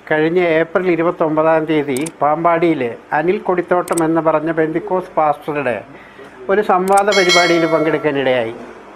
കഴിഞ്ഞ ഏപ്രിൽ ഇരുപത്തൊമ്പതാം തീയതി പാമ്പാടിയിൽ അനിൽ കൊടിത്തോട്ടം എന്ന് പറഞ്ഞ ബെന്തിക്കോസ് പാസ്റ്ററുടെ ഒരു സംവാദ പരിപാടിയിൽ പങ്കെടുക്കാനിടയായി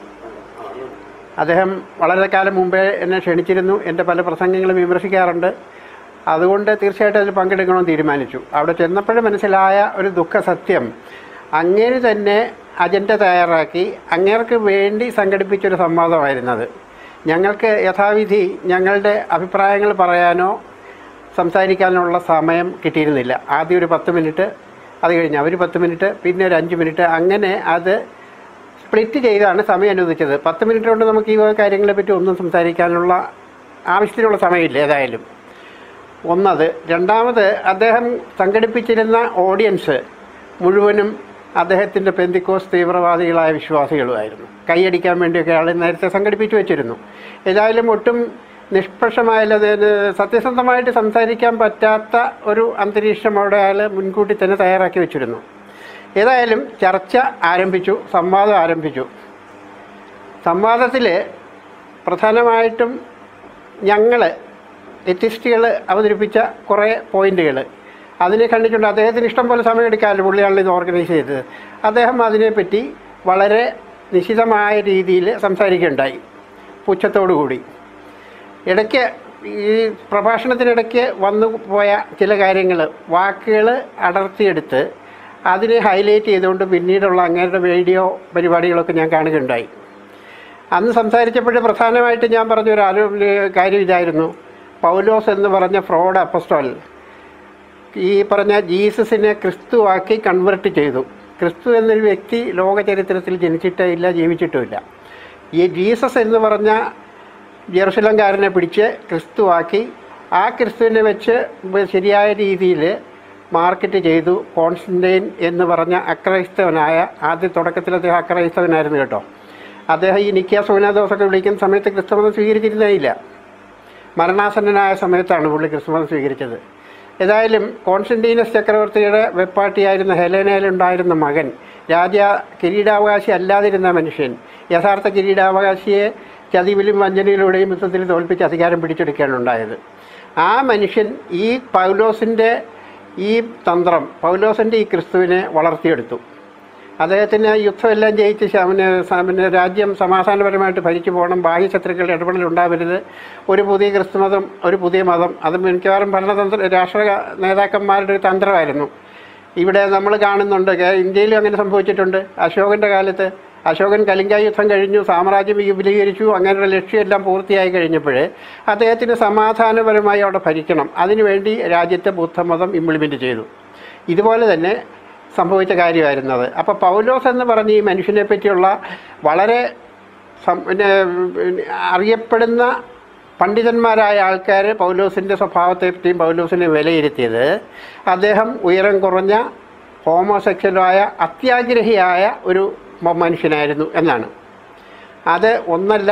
അദ്ദേഹം വളരെ കാലം മുമ്പേ എന്നെ ക്ഷണിച്ചിരുന്നു എൻ്റെ പല പ്രസംഗങ്ങളും വിമർശിക്കാറുണ്ട് അതുകൊണ്ട് തീർച്ചയായിട്ടും അതിൽ പങ്കെടുക്കണമെന്ന് തീരുമാനിച്ചു അവിടെ ചെന്നപ്പോഴും മനസ്സിലായ ഒരു ദുഃഖ സത്യം അങ്ങേര് തന്നെ അജണ്ട തയ്യാറാക്കി അങ്ങേർക്ക് വേണ്ടി സംഘടിപ്പിച്ചൊരു സംവാദമായിരുന്നത് ഞങ്ങൾക്ക് യഥാവിധി ഞങ്ങളുടെ അഭിപ്രായങ്ങൾ പറയാനോ സംസാരിക്കാനുള്ള സമയം കിട്ടിയിരുന്നില്ല ആദ്യം ഒരു പത്ത് മിനിറ്റ് അത് കഴിഞ്ഞ് അവർ പത്ത് മിനിറ്റ് പിന്നെ ഒരു അഞ്ച് മിനിറ്റ് അങ്ങനെ അത് സ്പ്ലിറ്റ് ചെയ്താണ് സമയം അനുവദിച്ചത് പത്ത് മിനിറ്റ് കൊണ്ട് നമുക്ക് ഈ വക കാര്യങ്ങളെ പറ്റി ഒന്നും സംസാരിക്കാനുള്ള ആവശ്യത്തിനുള്ള സമയമില്ല ഏതായാലും ഒന്നത് രണ്ടാമത് അദ്ദേഹം സംഘടിപ്പിച്ചിരുന്ന ഓഡിയൻസ് മുഴുവനും അദ്ദേഹത്തിൻ്റെ പെന്തിക്കോസ് തീവ്രവാദികളായ വിശ്വാസികളുമായിരുന്നു കൈയടിക്കാൻ വേണ്ടിയൊക്കെ ആൾ നേരത്തെ സംഘടിപ്പിച്ചു വെച്ചിരുന്നു ഏതായാലും ഒട്ടും നിഷ്പക്ഷമായ അതായത് സത്യസന്ധമായിട്ട് സംസാരിക്കാൻ പറ്റാത്ത ഒരു അന്തരീക്ഷം അവിടെ അയാൾ മുൻകൂട്ടി തന്നെ തയ്യാറാക്കി വെച്ചിരുന്നു ഏതായാലും ചർച്ച ആരംഭിച്ചു സംവാദം ആരംഭിച്ചു സംവാദത്തിൽ പ്രധാനമായിട്ടും ഞങ്ങൾ എത്തിസ്റ്റുകൾ അവതരിപ്പിച്ച കുറേ പോയിന്റുകൾ അതിനെ കണ്ടിട്ടുണ്ട് അദ്ദേഹത്തിന് ഇഷ്ടം പോലെ സമയം എടുക്കാമല്ലോ പുള്ളിയാണല്ലോ ഇത് ഓർഗനൈസ് ചെയ്തത് അദ്ദേഹം അതിനെപ്പറ്റി വളരെ നിശിതമായ രീതിയിൽ സംസാരിക്കുകയുണ്ടായി പുച്ഛത്തോടു കൂടി ഇടയ്ക്ക് ഈ പ്രഭാഷണത്തിനിടയ്ക്ക് വന്നു പോയ ചില കാര്യങ്ങൾ വാക്കുകൾ അടർത്തിയെടുത്ത് അതിനെ ഹൈലൈറ്റ് ചെയ്തുകൊണ്ട് പിന്നീടുള്ള അങ്ങേരുടെ വീഡിയോ പരിപാടികളൊക്കെ ഞാൻ കാണുകയുണ്ടായി അന്ന് സംസാരിച്ചപ്പോൾ പ്രധാനമായിട്ട് ഞാൻ പറഞ്ഞ ഒരു ആരോ കാര്യം ഇതായിരുന്നു പൗലോസ് എന്ന് പറഞ്ഞ ഫ്രോഡ് അപ്പസ്റ്റോൽ ഈ പറഞ്ഞ ജീസസിനെ ക്രിസ്തുവാക്കി കൺവെർട്ട് ചെയ്തു ക്രിസ്തു എന്നൊരു വ്യക്തി ലോക ചരിത്രത്തിൽ ജനിച്ചിട്ടേ ഇല്ല ജീവിച്ചിട്ടുമില്ല ഈ ജീസസ് എന്ന് പറഞ്ഞ ജെറുസലംകാരനെ പിടിച്ച് ക്രിസ്തുവാക്കി ആ ക്രിസ്തുവിനെ വെച്ച് ശരിയായ രീതിയിൽ മാർക്കറ്റ് ചെയ്തു കോൺസ്റ്റൻറ്റൈൻ എന്ന് പറഞ്ഞ അക്രൈസ്തവനായ ആദ്യ തുടക്കത്തിൽ അദ്ദേഹം അക്രൈസ്തവനായിരുന്നു കേട്ടോ അദ്ദേഹം ഈ നിക്കിയ സോനാദോസൊക്കെ വിളിക്കുന്ന സമയത്ത് ക്രിസ്തുമതം സ്വീകരിച്ചിരുന്നേയില്ല മരണാസന്നനായ സമയത്താണ് പുള്ളി ക്രിസ്തുമതം സ്വീകരിച്ചത് ഏതായാലും കോൺസ്റ്റന്റീനസ് ചക്രവർത്തിയുടെ വെപ്പാട്ടിയായിരുന്ന ഹെലേനയിലുണ്ടായിരുന്ന മകൻ രാജ കിരീടാവകാശി അല്ലാതിരുന്ന മനുഷ്യൻ യഥാർത്ഥ കിരീടാവകാശിയെ ചതിവിലും വഞ്ചനയിലൂടെയും യുദ്ധത്തിൽ തോൽപ്പിച്ച് അധികാരം പിടിച്ചെടുക്കുകയാണ് ഉണ്ടായത് ആ മനുഷ്യൻ ഈ പൗലോസിൻ്റെ ഈ തന്ത്രം പൗലോസിൻ്റെ ഈ ക്രിസ്തുവിനെ വളർത്തിയെടുത്തു അദ്ദേഹത്തിന് യുദ്ധമെല്ലാം ജയിച്ച് ശമന പിന്നെ രാജ്യം സമാധാനപരമായിട്ട് ഭരിച്ചു പോകണം ബാഹ്യശത്രുക്കളുടെ ഇടപെടൽ ഉണ്ടാവരുത് ഒരു പുതിയ ക്രിസ്തുമതം ഒരു പുതിയ മതം അത് മിക്കവാറും ഭരണതന്ത്ര രാഷ്ട്ര നേതാക്കന്മാരുടെ ഒരു തന്ത്രമായിരുന്നു ഇവിടെ നമ്മൾ കാണുന്നുണ്ട് കേ- ഇന്ത്യയിലും അങ്ങനെ സംഭവിച്ചിട്ടുണ്ട് അശോകൻ്റെ കാലത്ത് അശോകൻ കലിംഗ യുദ്ധം കഴിഞ്ഞു സാമ്രാജ്യം വിപുലീകരിച്ചു അങ്ങനെയുള്ള ലക്ഷ്യമെല്ലാം പൂർത്തിയായി കഴിഞ്ഞപ്പോൾ അദ്ദേഹത്തിന് സമാധാനപരമായി അവിടെ ഭരിക്കണം അതിനുവേണ്ടി രാജ്യത്തെ ബുദ്ധമതം ഇംപ്ലിമെൻറ്റ് ചെയ്തു ഇതുപോലെ തന്നെ സംഭവിച്ച കാര്യമായിരുന്നത് അപ്പോൾ പൗലോസ് എന്ന് പറഞ്ഞ ഈ മനുഷ്യനെ പറ്റിയുള്ള വളരെ സം- പിന്നെ പിന്നെ അറിയപ്പെടുന്ന പണ്ഡിതന്മാരായ ആൾക്കാർ പൗലോസിൻ്റെ സ്വഭാവത്തെ പറ്റിയും പൗലോസിനെ വിലയിരുത്തിയത് അദ്ദേഹം ഉയരം കുറഞ്ഞ ഹോമോസെക്ഷലായ അത്യാഗ്രഹിയായ ഒരു മ- മനുഷ്യനായിരുന്നു എന്നാണ് അത് ഒന്നല്ല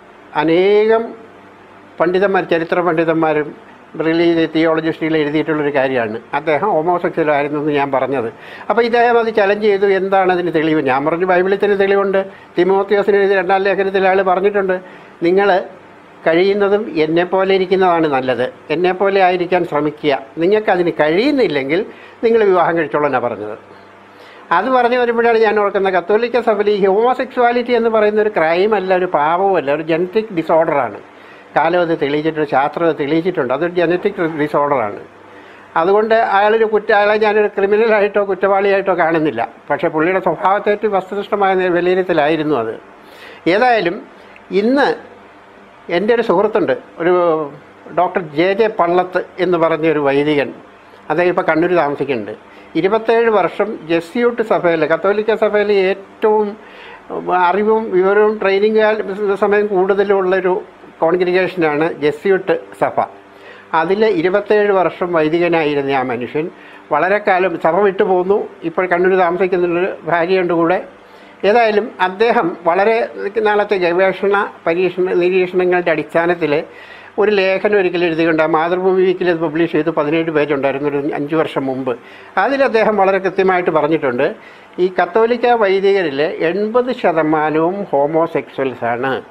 അനേകം പണ്ഡിതന്മാർ ചരിത്ര പണ്ഡിതന്മാരും റിലീജിയ തിയോളജിസ്റ്റുകൾ എഴുതിയിട്ടുള്ളൊരു കാര്യമാണ് അദ്ദേഹം ഹോമോസെക്ഷൽ ആയിരുന്നു എന്ന് ഞാൻ പറഞ്ഞത് അപ്പോൾ ഇദ്ദേഹം അത് ചലഞ്ച് ചെയ്തു എന്താണ് അതിന് തെളിവ് ഞാൻ പറഞ്ഞു ബൈബിളിൽ തന്നെ തെളിവുണ്ട് തിമോത്തിയോസിന് എഴുതി രണ്ടാം ലേഖനത്തിൽ അയാൾ പറഞ്ഞിട്ടുണ്ട് നിങ്ങൾ കഴിയുന്നതും എന്നെപ്പോലെ ഇരിക്കുന്നതാണ് നല്ലത് എന്നെപ്പോലെ ആയിരിക്കാൻ ശ്രമിക്കുക നിങ്ങൾക്കതിന് കഴിയുന്നില്ലെങ്കിൽ നിങ്ങൾ വിവാഹം കഴിച്ചോളാനാണ് പറഞ്ഞത് അത് പറഞ്ഞു വരുമ്പോഴാണ് ഞാൻ ഓർക്കുന്നത് കത്തോലിക്ക സഭയിൽ ഈ ഹോമോസെക്സ്വാലിറ്റി എന്ന് പറയുന്ന ഒരു ക്രൈം അല്ല ഒരു പാവമല്ല ഒരു ജനറ്റിക് ഡിസോർഡറാണ് കാലം അത് തെളിയിച്ചിട്ടുണ്ട് ശാസ്ത്രം അത് തെളിയിച്ചിട്ടുണ്ട് അതൊരു ജനറ്റിക് ഡിസോർഡറാണ് അതുകൊണ്ട് അയാളൊരു കുറ്റ അയാളെ ഞാനൊരു ക്രിമിനലായിട്ടോ കുറ്റവാളിയായിട്ടോ കാണുന്നില്ല പക്ഷേ പുള്ളിയുടെ സ്വഭാവത്തേറ്റ് വസ്തുനിഷ്ഠമായ നേ- വിലയിരുത്തലായിരുന്നു അത് ഏതായാലും ഇന്ന് എൻ്റെ ഒരു സുഹൃത്തുണ്ട് ഒരു ഡോക്ടർ ജെ ജെ പള്ളത്ത് എന്ന് പറഞ്ഞ ഒരു വൈദികൻ അദ്ദേഹം ഇപ്പോൾ കണ്ണൂർ താമസിക്കുന്നുണ്ട് ഇരുപത്തേഴ് വർഷം ജെസ്യൂട്ട് സഭയിൽ കത്തോലിക്ക സഭയിൽ ഏറ്റവും അറിവും വിവരവും ട്രെയിനിങ് സമയം കൂടുതലുള്ളൊരു കോൺഗ്രിഗേഷനാണ് ജെസ്യൂട്ട് സഭ അതിൽ ഇരുപത്തേഴ് വർഷം വൈദികനായിരുന്ന ആ മനുഷ്യൻ വളരെ കാലം സഭ വിട്ടു പോന്നു ഇപ്പോൾ കണ്ണൂർ താമസിക്കുന്നുണ്ട് ഭാര്യയുണ്ട് കൂടെ ഏതായാലും അദ്ദേഹം വളരെ നാളത്തെ ഗവേഷണ പരീക്ഷണ നിരീക്ഷണങ്ങളുടെ അടിസ്ഥാനത്തിൽ ഒരു ലേഖനം ഒരിക്കലും എഴുതിയുണ്ട് ആ മാതൃഭൂമി വീക്കിൽ അത് പബ്ലിഷ് ചെയ്തു പതിനേഴ് പേജ് ഉണ്ടായിരുന്നു ഒരു അഞ്ച് വർഷം മുമ്പ് അതിൽ അദ്ദേഹം വളരെ കൃത്യമായിട്ട് പറഞ്ഞിട്ടുണ്ട് ഈ കത്തോലിക്ക വൈദികരിൽ എൺപത് ശതമാനവും ഹോമോസെക്സ്വൽസ് ആണ്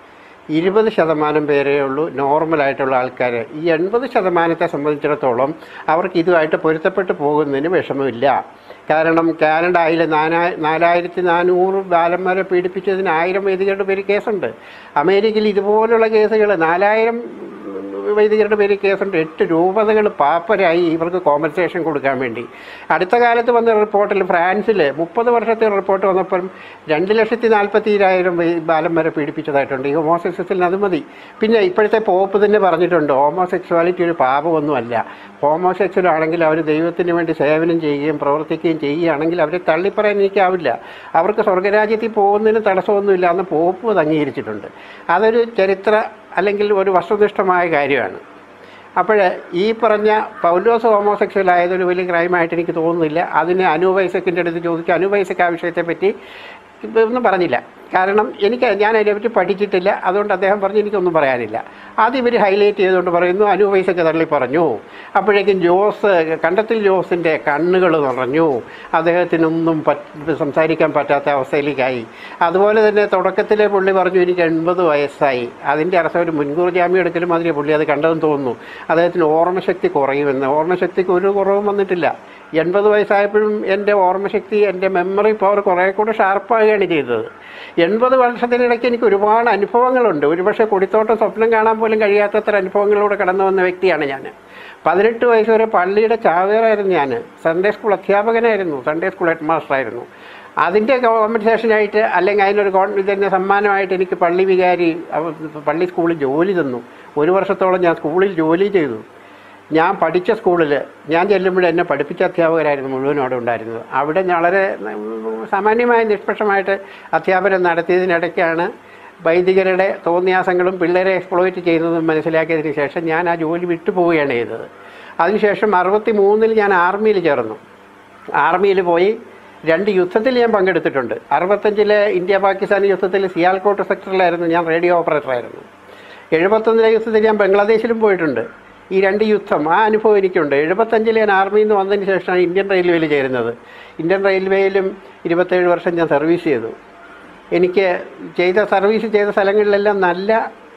ഇരുപത് ശതമാനം പേരേ ഉള്ളൂ നോർമലായിട്ടുള്ള ആൾക്കാർ ഈ എൺപത് ശതമാനത്തെ സംബന്ധിച്ചിടത്തോളം അവർക്ക് ഇതുമായിട്ട് പൊരുത്തപ്പെട്ട് പോകുന്നതിന് വിഷമമില്ല കാരണം കാനഡയിൽ നാനാ നാലായിരത്തി നാനൂറ് ബാലന്മാരെ പീഡിപ്പിച്ചതിന് ആയിരം വൈദികരുടെ പേര് കേസുണ്ട് അമേരിക്കയിൽ ഇതുപോലുള്ള കേസുകൾ നാലായിരം വൈദികരുടെ പേര് കേസുണ്ട് എട്ട് രൂപതകൾ പാപ്പരായി ഇവർക്ക് കോമ്പൻസേഷൻ കൊടുക്കാൻ വേണ്ടി അടുത്ത കാലത്ത് വന്ന റിപ്പോർട്ടിൽ ഫ്രാൻസിൽ മുപ്പത് വർഷത്തെ റിപ്പോർട്ട് വന്നപ്പം രണ്ട് ലക്ഷത്തി നാൽപ്പത്തിരായിരം ബാലന്മാരെ പീഡിപ്പിച്ചതായിട്ടുണ്ട് ഈ ഹോമോസെക്സസിന് അത് മതി പിന്നെ ഇപ്പോഴത്തെ പോപ്പ് തന്നെ പറഞ്ഞിട്ടുണ്ട് ഹോമോസെക്സ്വാലിറ്റി ഒരു പാപമൊന്നുമല്ല ഹോമോസെക്സ്വൽ ആണെങ്കിൽ അവർ ദൈവത്തിന് വേണ്ടി സേവനം ചെയ്യുകയും പ്രവർത്തിക്കുകയും ചെയ്യുകയാണെങ്കിൽ അവരെ തള്ളിപ്പറയാൻ എനിക്കാവില്ല അവർക്ക് സ്വർഗരാജ്യത്തിൽ പോകുന്നതിന് തടസ്സമൊന്നുമില്ല എന്ന് പോപ്പ് അത് അംഗീകരിച്ചിട്ടുണ്ട് അതൊരു ചരിത്ര അല്ലെങ്കിൽ ഒരു വസ്തുനിഷ്ഠമായ കാര്യമാണ് അപ്പോൾ ഈ പറഞ്ഞ പൗലോസ് ഹോമോസെക്സ്വൽ ആയതൊരു വലിയ ക്രൈമായിട്ട് എനിക്ക് തോന്നുന്നില്ല അതിന് അനുവൈസക്കിൻ്റെ അടുത്ത് ചോദിച്ചു അനുവൈസക്ക് ആ വിഷയത്തെപ്പറ്റി ഒന്നും പറഞ്ഞില്ല കാരണം എനിക്ക് ഞാൻ അതിനെപ്പറ്റി പഠിച്ചിട്ടില്ല അതുകൊണ്ട് അദ്ദേഹം പറഞ്ഞു എനിക്കൊന്നും പറയാനില്ല അത് ഇവർ ഹൈലൈറ്റ് ചെയ്തുകൊണ്ട് പറയുന്നു അനുവൈസൊക്കെ തള്ളി പറഞ്ഞു അപ്പോഴേക്കും ജോസ് കണ്ടത്തിൽ ജോസിൻ്റെ കണ്ണുകൾ നിറഞ്ഞു അദ്ദേഹത്തിനൊന്നും പറ്റ സംസാരിക്കാൻ പറ്റാത്ത അവസ്ഥയിലേക്കായി അതുപോലെ തന്നെ തുടക്കത്തിലെ പുള്ളി പറഞ്ഞു എനിക്ക് എൺപത് വയസ്സായി അതിൻ്റെ അർത്ഥം ഒരു മുൻകൂർ ജാമ്യം എടുക്കലും മാതിരി പുള്ളി അത് കണ്ടതെന്ന് തോന്നുന്നു അദ്ദേഹത്തിന് ഓർമ്മശക്തി കുറയുമെന്ന് ഓർമ്മശക്തിക്ക് ഒരു കുറവും വന്നിട്ടില്ല എൺപത് വയസ്സായപ്പോഴും എൻ്റെ ഓർമ്മശക്തി എൻ്റെ മെമ്മറി പവർ കുറേ കൂടെ ഷാർപ്പാകുകയാണ് ചെയ്തത് എൺപത് വർഷത്തിനിടയ്ക്ക് എനിക്ക് ഒരുപാട് അനുഭവങ്ങളുണ്ട് ഒരുപക്ഷെ കൊടിത്തോട്ടം സ്വപ്നം കാണാൻ പോലും കഴിയാത്തത്ര അനുഭവങ്ങളിലൂടെ കടന്നു വന്ന വ്യക്തിയാണ് ഞാൻ പതിനെട്ട് വയസ്സ് വരെ പള്ളിയുടെ ചാവേറായിരുന്നു ഞാൻ സൺഡേ സ്കൂൾ അധ്യാപകനായിരുന്നു സൺഡേ സ്കൂൾ ഹെഡ് മാസ്റ്ററായിരുന്നു അതിൻ്റെ കോമ്പൻസേഷനായിട്ട് അല്ലെങ്കിൽ അതിനൊരു കോൺ ഇതിൻ്റെ സമ്മാനമായിട്ട് എനിക്ക് പള്ളി വികാരി അവ- പള്ളി സ്കൂളിൽ ജോലി തന്നു ഒരു വർഷത്തോളം ഞാൻ സ്കൂളിൽ ജോലി ചെയ്തു ഞാൻ പഠിച്ച സ്കൂളിൽ ഞാൻ ചെല്ലുമ്പോൾ എന്നെ പഠിപ്പിച്ച അധ്യാപകരായിരുന്നു മുഴുവനും അവിടെ ഉണ്ടായിരുന്നത് അവിടെ വളരെ ഉം, സാമാന്യമായ നിഷ്പക്ഷമായിട്ട് അധ്യാപനം നടത്തിയതിനിടയ്ക്കാണ് വൈദികരുടെ തോന്നിയാസങ്ങളും പിള്ളേരെ എക്സ്പ്ലോയിറ്റ് ചെയ്യുന്നതും മനസ്സിലാക്കിയതിന് ശേഷം ഞാൻ ആ ജോലി വിട്ടുപോവുകയാണ് ചെയ്തത് അതിനുശേഷം അറുപത്തി മൂന്നിൽ ഞാൻ ആർമിയിൽ ചേർന്നു ആർമിയിൽ പോയി രണ്ട് യുദ്ധത്തിൽ ഞാൻ പങ്കെടുത്തിട്ടുണ്ട് അറുപത്തഞ്ചിലെ ഇന്ത്യ പാകിസ്ഥാൻ യുദ്ധത്തിൽ സിയാൽകോട്ട് സെക്ടറിലായിരുന്നു ഞാൻ റേഡിയോ ഓപ്പറേറ്ററായിരുന്നു എഴുപത്തൊന്നിലെ യുദ്ധത്തിൽ ഞാൻ ബംഗ്ലാദേശിലും പോയിട്ടുണ്ട് ഈ രണ്ട് യുദ്ധം ആ അനുഭവം എനിക്കുണ്ട് എഴുപത്തഞ്ചിൽ ഞാൻ ആർമിയിൽ നിന്ന് വന്നതിന് ശേഷമാണ് ഇന്ത്യൻ റെയിൽവേയിൽ ചേരുന്നത് ഇന്ത്യൻ റെയിൽവേയിലും ഇരുപത്തേഴ് വർഷം ഞാൻ സർവീസ് ചെയ്തു എനിക്ക് ചെയ്ത സർവീസ് ചെയ്ത സ്ഥലങ്ങളിലെല്ലാം നല്ല